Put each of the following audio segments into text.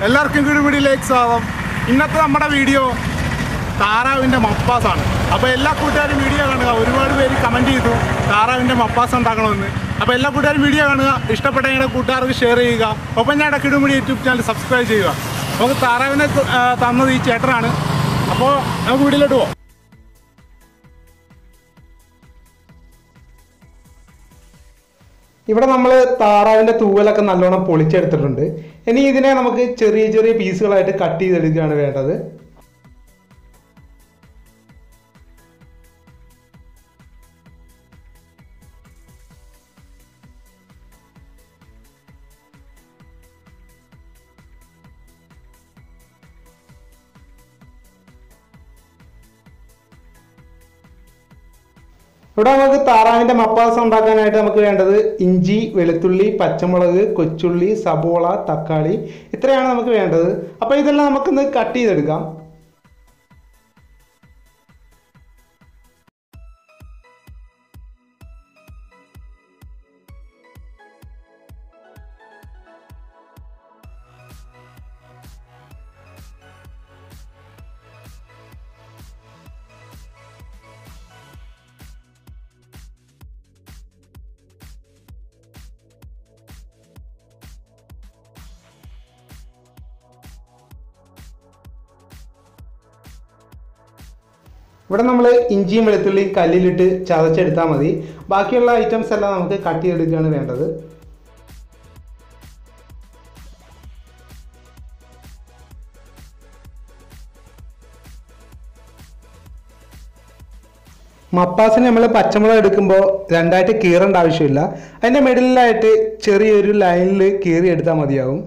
എല്ലാവർക്കും കിടുപിടിയിലേക്ക് സ്വാഗതം ഇന്നത്തെ നമ്മുടെ വീഡിയോ താറാവിൻ്റെ മപ്പാസാണ് അപ്പോൾ എല്ലാ കൂട്ടുകാരും വീഡിയോ കാണുക ഒരുപാട് പേര് കമൻറ്റ് ചെയ്തു താറാവിൻ്റെ മപ്പാസ് ഉണ്ടാക്കണമെന്ന് അപ്പോൾ എല്ലാ കൂട്ടുകാരും വീഡിയോ കാണുക ഇഷ്ടപ്പെട്ട നിങ്ങളുടെ കൂട്ടുകാർക്ക് ഷെയർ ചെയ്യുക ഒപ്പം ഞങ്ങളുടെ കിടുമുടി യൂട്യൂബ് ചാനൽ സബ്സ്ക്രൈബ് ചെയ്യുക നമുക്ക് താറാവിനെ ആ, തന്നത് ഈ ചേട്ടനാണ് അപ്പോൾ നമുക്ക് വീഡിയോയിലോട്ട് പോകാം ഇവിടെ നമ്മൾ താറാവിന്റെ തൂവലൊക്കെ നല്ലോണം പൊളിച്ചെടുത്തിട്ടുണ്ട് ഇനി ഇതിനെ നമുക്ക് ചെറിയ ചെറിയ പീസുകളായിട്ട് കട്ട് ചെയ്തെടുക്കുകയാണ് വേണ്ടത് ഇവിടെ നമുക്ക് താറാവിന്റെ മപ്പാസ് ഉണ്ടാക്കാനായിട്ട് നമുക്ക് വേണ്ടത് ഇഞ്ചി വെളുത്തുള്ളി പച്ചമുളക് കൊച്ചുള്ളി സബോള തക്കാളി ഇത്രയാണ് നമുക്ക് വേണ്ടത് അപ്പോൾ ഇതെല്ലാം നമുക്കൊന്ന് കട്ട് ചെയ്തെടുക്കാം ഇവിടെ നമ്മൾ ഇഞ്ചിയും വെളുത്തുള്ളിയും കല്ലിലിട്ട് ചതച്ചെടുത്താൽ മതി ബാക്കിയുള്ള ഐറ്റംസ് എല്ലാം നമുക്ക് കട്ട് ചെയ്തെടുക്കുകയാണ് വേണ്ടത് മപ്പാസിന് നമ്മൾ പച്ചമുളക് എടുക്കുമ്പോൾ രണ്ടായിട്ട് കീറേണ്ട ആവശ്യമില്ല അതിൻ്റെ മിഡിലായിട്ട് ചെറിയൊരു ലൈനിൽ കീറി എടുത്താൽ മതിയാവും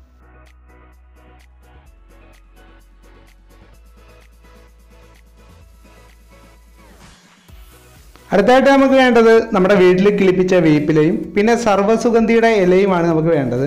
അടുത്തായിട്ട് നമുക്ക് വേണ്ടത് നമ്മുടെ വീട്ടിൽ കിളിപ്പിച്ച വേപ്പിലയും പിന്നെ സർവ്വസുഗന്ധിയുടെ ഇലയുമാണ് നമുക്ക് വേണ്ടത്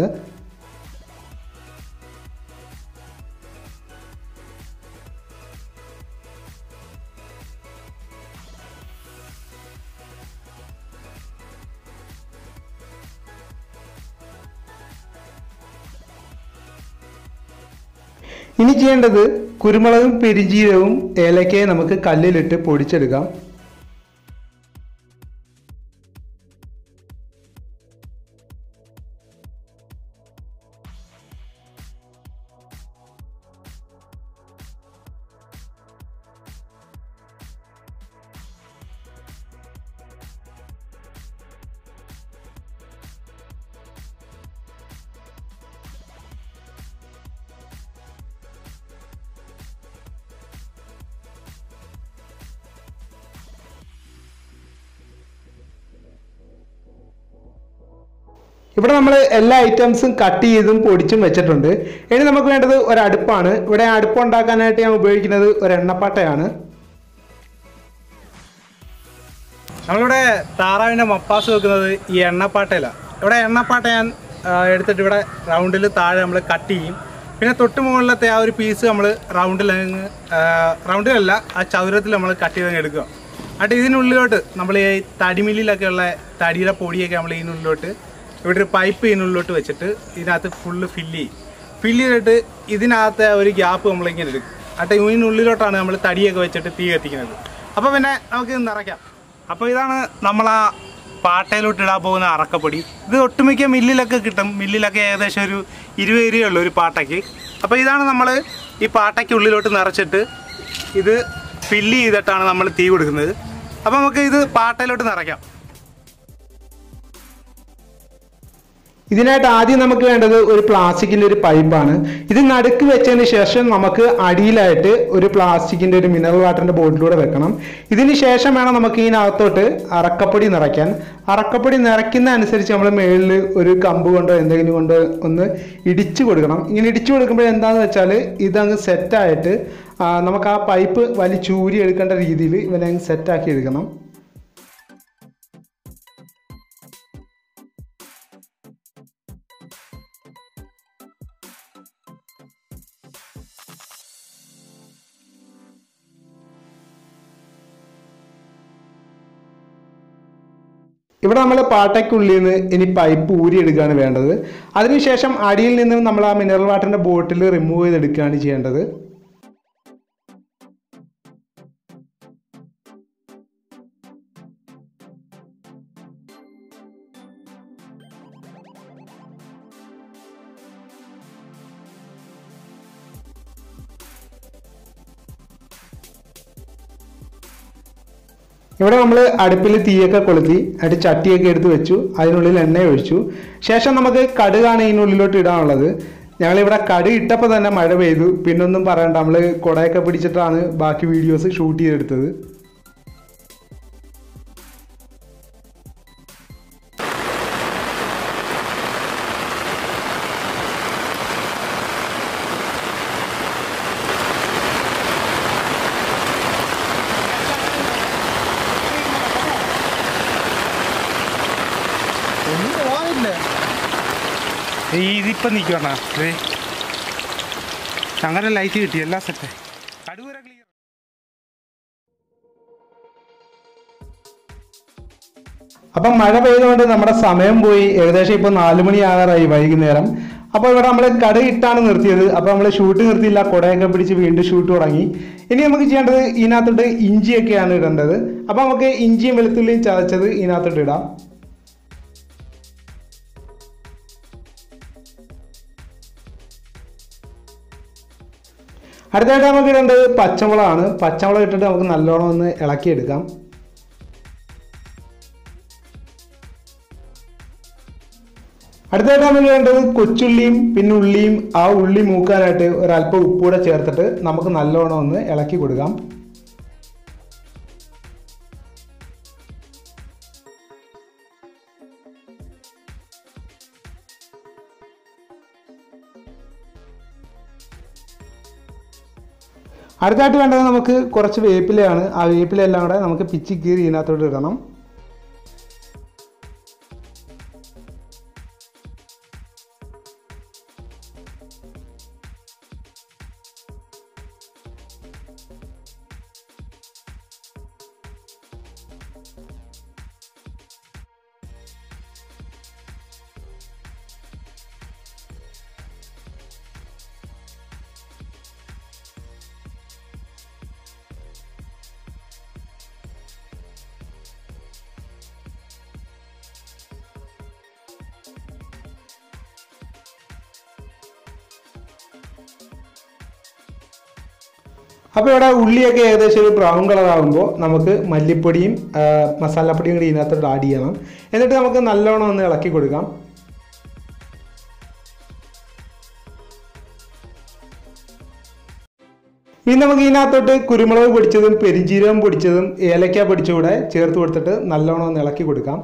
ഇനി ചെയ്യേണ്ടത് കുരുമുളകും പെരിജീരകവും ഏലക്കയും നമുക്ക് കല്ലിലിട്ട് പൊടിച്ചെടുക്കാം ഇവിടെ നമ്മൾ എല്ലാ ഐറ്റംസും കട്ട് ചെയ്തും പൊടിച്ചും വെച്ചിട്ടുണ്ട് ഇനി നമുക്ക് വേണ്ടത് ഒരു അടുപ്പാണ് ഇവിടെ അടുപ്പ് ഉണ്ടാക്കാനായിട്ട് ഞാൻ ഉപയോഗിക്കുന്നത് ഒരു എണ്ണപ്പാട്ടയാണ് നമ്മളിവിടെ താറാവിൻ്റെ മപ്പാസ് വെക്കുന്നത് ഈ എണ്ണപ്പാട്ടയിലാണ് ഇവിടെ എണ്ണപ്പാട്ട ഞാൻ ആ, എടുത്തിട്ട് ഇവിടെ റൗണ്ടിൽ താഴെ നമ്മൾ കട്ട് ചെയ്യും പിന്നെ തൊട്ട് മുകളിലത്തെ ആ ഒരു പീസ് നമ്മൾ റൗണ്ടിൽ അങ്ങ് റൗണ്ടിലല്ല ആ ചതുരത്തിൽ നമ്മൾ കട്ട് ചെയ്ത് അങ്ങ് എടുക്കുക എന്നിട്ട് ഇതിനുള്ളിലോട്ട് നമ്മൾ ഈ തടിമില്ലിലൊക്കെ ഉള്ള തടിയുടെ പൊടിയൊക്കെ നമ്മൾ ഇതിനുള്ളിലോട്ട് ഇവിടെ ഒരു പൈപ്പ് ഇതിനുള്ളിലോട്ട് വെച്ചിട്ട് ഇതിനകത്ത് ഫുള്ള് ഫില്ല് ചെയ്യും ഫില്ല് ചെയ്തിട്ട് ഇതിനകത്തെ ഒരു ഗ്യാപ്പ് നമ്മളിങ്ങനെ എടുക്കും എന്നിട്ട് ഇതിനുള്ളിലോട്ടാണ് നമ്മൾ തടിയൊക്കെ വെച്ചിട്ട് തീ കത്തിക്കുന്നത് അപ്പോൾ പിന്നെ നമുക്ക് ഇത് നിറയ്ക്കാം അപ്പോൾ ഇതാണ് നമ്മൾ ആ പാട്ടയിലോട്ട് ഇടാൻ പോകുന്ന അറക്കപ്പൊടി ഇത് ഒട്ടുമിക്ക മില്ലിലൊക്കെ കിട്ടും മില്ലിലൊക്കെ ഏകദേശം ഒരു ഇരുപത് രൂപയുള്ളൂ ഒരു പാട്ടയ്ക്ക് അപ്പോൾ ഇതാണ് നമ്മൾ ഈ പാട്ടയ്ക്ക് ഉള്ളിലോട്ട് നിറച്ചിട്ട് ഇത് ഫില്ല് ചെയ്തിട്ടാണ് നമ്മൾ തീ കൊടുക്കുന്നത് അപ്പോൾ നമുക്ക് ഇത് പാട്ടയിലോട്ട് നിറയ്ക്കാം ഇതിനായിട്ട് ആദ്യം നമുക്ക് വേണ്ടത് ഒരു പ്ലാസ്റ്റിക്കിന്റെ ഒരു പൈപ്പാണ് ഇത് നടുക്ക് വെച്ചതിന് ശേഷം നമുക്ക് അടിയിലായിട്ട് ഒരു പ്ലാസ്റ്റിക്കിന്റെ ഒരു മിനറൽ വാട്ടറിന്റെ ബോട്ടിലൂടെ വെക്കണം ഇതിന് ശേഷം വേണം നമുക്ക് ഇതിനകത്തോട്ട് അറക്കപ്പൊടി നിറയ്ക്കാൻ അറക്കപ്പൊടി നിറയ്ക്കുന്ന അനുസരിച്ച് നമ്മൾ മേളിൽ ഒരു കമ്പ് കൊണ്ടോ എന്തെങ്കിലും കൊണ്ടോ ഒന്ന് ഇടിച്ചു കൊടുക്കണം ഇങ്ങനെ ഇടിച്ചു കൊടുക്കുമ്പോൾ എന്താണെന്ന് വെച്ചാൽ ഇതങ്ങ് സെറ്റായിട്ട് നമുക്ക് ആ പൈപ്പ് വലിച്ചൂരി എടുക്കേണ്ട രീതിയിൽ ഇവനെ അങ്ങ് സെറ്റാക്കി എടുക്കണം ഇവിടെ നമ്മൾ പാട്ടയ്ക്കുള്ളിൽ നിന്ന് ഇനി പൈപ്പ് ഊരിയെടുക്കുകയാണ് വേണ്ടത് അതിനുശേഷം അടിയിൽ നിന്നും നമ്മൾ ആ മിനറൽ വാട്ടറിൻ്റെ ബോട്ടിൽ റിമൂവ് ചെയ്തെടുക്കുകയാണ് ചെയ്യേണ്ടത് ഇവിടെ നമ്മൾ അടുപ്പിൽ തീയൊക്കെ കൊളുത്തി എന്നിട്ട് ചട്ടിയൊക്കെ എടുത്ത് വെച്ചു അതിനുള്ളിൽ എണ്ണ ഒഴിച്ചു ശേഷം നമുക്ക് കടുകാണ് ഇതിനുള്ളിലോട്ട് ഇടാനുള്ളത് ഞങ്ങളിവിടെ കടു ഇട്ടപ്പോൾ തന്നെ മഴ പെയ്തു പിന്നൊന്നും പറയണ്ട നമ്മൾ കുടയൊക്കെ പിടിച്ചിട്ടാണ് ബാക്കി വീഡിയോസ് ഷൂട്ട് ചെയ്തെടുത്തത് ഒന്നും പോവാനില്ല ഇതിപ്പം നിൽക്കണ അങ്ങനെ ലൈറ്റ് കിട്ടി എല്ലാ സെറ്റ് കടുവര ക്ലിയർ അപ്പം മഴ പെയ്തുകൊണ്ട് നമ്മുടെ സമയം പോയി ഏകദേശം ഇപ്പോൾ നാല് മണി ആകാറായി വൈകുന്നേരം അപ്പോൾ ഇവിടെ നമ്മൾ കട ഇട്ടാണ് നിർത്തിയത് അപ്പോൾ നമ്മൾ ഷൂട്ട് നിർത്തിയില്ല കുടയൊക്കെ പിടിച്ച് വീണ്ടും ഷൂട്ട് തുടങ്ങി ഇനി നമുക്ക് ചെയ്യേണ്ടത് ഇതിനകത്തോട്ട് ഇഞ്ചിയൊക്കെയാണ് ഇടേണ്ടത് അപ്പോൾ നമുക്ക് ഇഞ്ചിയും വെളുത്തുള്ളിയും ചതച്ചത് ഇതിനകത്തോട്ട് ഇടാം അടുത്തായിട്ട് നമുക്ക് ഇടേണ്ടത് പച്ചമുളകാണ് പച്ചമുളക് ഇട്ടിട്ട് നമുക്ക് നല്ലോണം ഒന്ന് ഇളക്കിയെടുക്കാം അടുത്തായിട്ട് നമുക്ക് വേണ്ടത് കൊച്ചുള്ളിയും പിന്നെ ഉള്ളിയും ആ ഉള്ളി മൂക്കാനായിട്ട് ഒരല്പം ഉപ്പൂടെ ചേർത്തിട്ട് നമുക്ക് നല്ലോണം ഒന്ന് ഇളക്കി കൊടുക്കാം അടുത്തായിട്ട് വേണ്ടത് നമുക്ക് കുറച്ച് വേപ്പിലയാണ് ആ വേപ്പിലെല്ലാം കൂടെ നമുക്ക് പിച്ചി കീറി ഇതിനകത്തോട്ട് ഇടണം അപ്പോൾ ഇവിടെ ഉള്ളിയൊക്കെ ഏകദേശം ഒരു ബ്രൗൺ കളർ ആകുമ്പോൾ നമുക്ക് മല്ലിപ്പൊടിയും ആ, മസാലപ്പൊടിയും കൂടി ഇതിനകത്തോട്ട് ആഡ് ചെയ്യണം എന്നിട്ട് നമുക്ക് നല്ലോണം ഒന്ന് ഇളക്കി കൊടുക്കാം ഇനി നമുക്ക് ഇതിനകത്തോട്ട് കുരുമുളക് പൊടിച്ചതും പെരിഞ്ജീരകം പൊടിച്ചതും ഏലക്ക പൊടിച്ചും കൂടെ ചേർത്ത് കൊടുത്തിട്ട് നല്ലോണം ഒന്ന് ഇളക്കി കൊടുക്കാം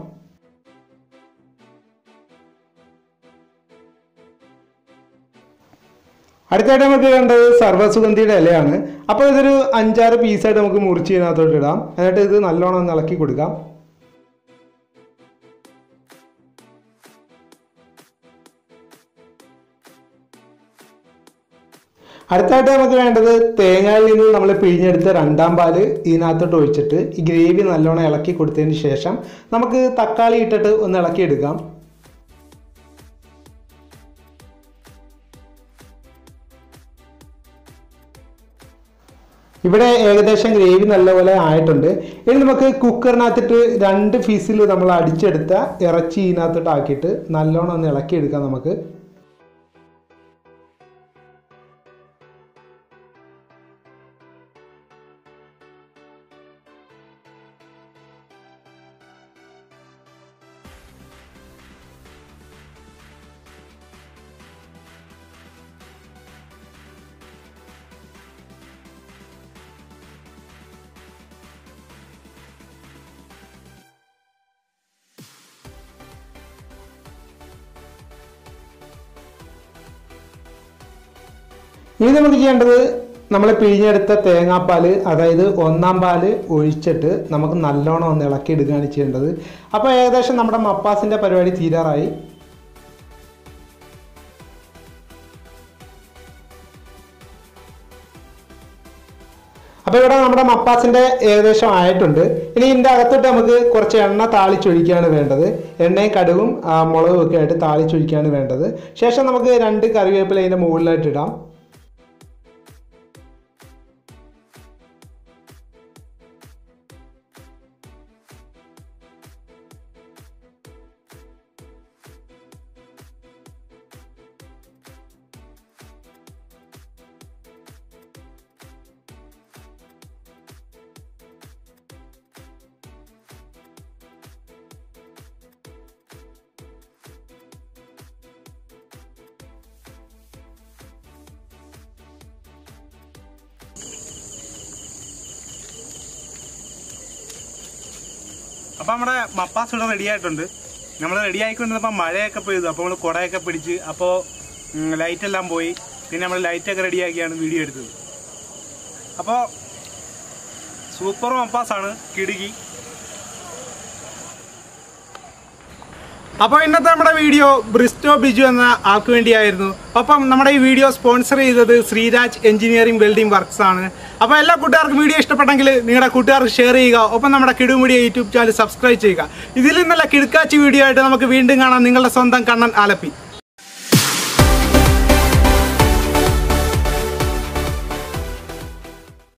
അടുത്തായിട്ട് നമുക്ക് വേണ്ടത് സർവ്വസുഗന്ധിയുടെ ഇലയാണ് അപ്പോൾ ഇതൊരു അഞ്ചാറ് പീസായിട്ട് നമുക്ക് മുറിച്ച് ഇതിനകത്തോട്ട് ഇടാം എന്നിട്ട് ഇത് നല്ലോണം ഒന്ന് ഇളക്കി കൊടുക്കാം അടുത്തായിട്ട് നമുക്ക് വേണ്ടത് തേങ്ങയിൽ നിന്ന് നമ്മൾ പിഴിഞ്ഞെടുത്ത രണ്ടാം പാല് ഇതിനകത്തോട്ട് ഒഴിച്ചിട്ട് ഈ ഗ്രേവി നല്ലോണം ഇളക്കി കൊടുത്തതിന് ശേഷം നമുക്ക് തക്കാളി ഇട്ടിട്ട് ഒന്ന് ഇളക്കിയെടുക്കാം ഇവിടെ ഏകദേശം ഗ്രേവി നല്ലപോലെ ആയിട്ടുണ്ട് ഇനി നമുക്ക് കുക്കറിനകത്തിട്ട് രണ്ട് ഫീസിൽ നമ്മൾ അടിച്ചെടുത്ത ഇറച്ചി ഇതിനകത്തോട്ട് ആക്കിയിട്ട് നല്ലോണം ഒന്ന് ഇളക്കിയെടുക്കാം നമുക്ക് ഇനി നമുക്ക് ചെയ്യേണ്ടത് നമ്മൾ പിഴിഞ്ഞെടുത്ത തേങ്ങാപ്പാല് അതായത് ഒന്നാം പാല് ഒഴിച്ചിട്ട് നമുക്ക് നല്ലോണം ഒന്ന് ഇളക്കിയെടുക്കുകയാണ് ചെയ്യേണ്ടത് അപ്പോൾ ഏകദേശം നമ്മുടെ മപ്പാസിൻ്റെ പരിപാടി തീരാറായി അപ്പോൾ ഇവിടെ നമ്മുടെ മപ്പാസിന്റെ ഏകദേശം ആയിട്ടുണ്ട് ഇനി ഇതിന്റെ അകത്തോട്ട് നമുക്ക് കുറച്ച് എണ്ണ താളിച്ചൊഴിക്കുകയാണ് വേണ്ടത് എണ്ണയും കടുകും ആ, മുളകും ഒക്കെ ആയിട്ട് താളിച്ചൊഴിക്കുകയാണ് വേണ്ടത് ശേഷം നമുക്ക് രണ്ട് കറിവേപ്പില ഇതിന്റെ മുകളിലായിട്ട് ഇടാം അപ്പൊ നമ്മുടെ മപ്പാസ് ഇവിടെ റെഡി ആയിട്ടുണ്ട് നമ്മൾ റെഡി ആയിക്കൊണ്ടിരുന്നപ്പോൾ മഴയൊക്കെ പെയ്തു അപ്പോൾ നമ്മൾ കുടയൊക്കെ പിടിച്ച് അപ്പോൾ ലൈറ്റ് എല്ലാം പോയി പിന്നെ നമ്മൾ ലൈറ്റൊക്കെ റെഡിയാക്കിയാണ് വീഡിയോ എടുത്തത് അപ്പോൾ സൂപ്പർ മപ്പാസാണ് കിടുകി അപ്പോൾ ഇന്നത്തെ നമ്മുടെ വീഡിയോ ബ്രിസ്റ്റോ ബിജു എന്ന ആൾക്ക് വേണ്ടിയായിരുന്നു അപ്പം നമ്മുടെ ഈ വീഡിയോ സ്പോൺസർ ചെയ്തത് ശ്രീരാജ് എഞ്ചിനീയറിംഗ് ബിൽഡിംഗ് വർക്ക്സ് ആണ് അപ്പോൾ എല്ലാ കൂട്ടുകാർക്കും വീഡിയോ ഇഷ്ടപ്പെട്ടെങ്കിൽ നിങ്ങളുടെ കൂട്ടുകാർക്ക് ഷെയർ ചെയ്യുക ഒപ്പം നമ്മുടെ കിടുമീഡിയ യൂട്യൂബ് ചാനൽ സബ്സ്ക്രൈബ് ചെയ്യുക ഇതിൽ നിന്നുള്ള കിടുക്കാച്ചി വീഡിയോ ആയിട്ട് നമുക്ക് വീണ്ടും കാണാം നിങ്ങളുടെ സ്വന്തം കണ്ണൻ ആലപ്പി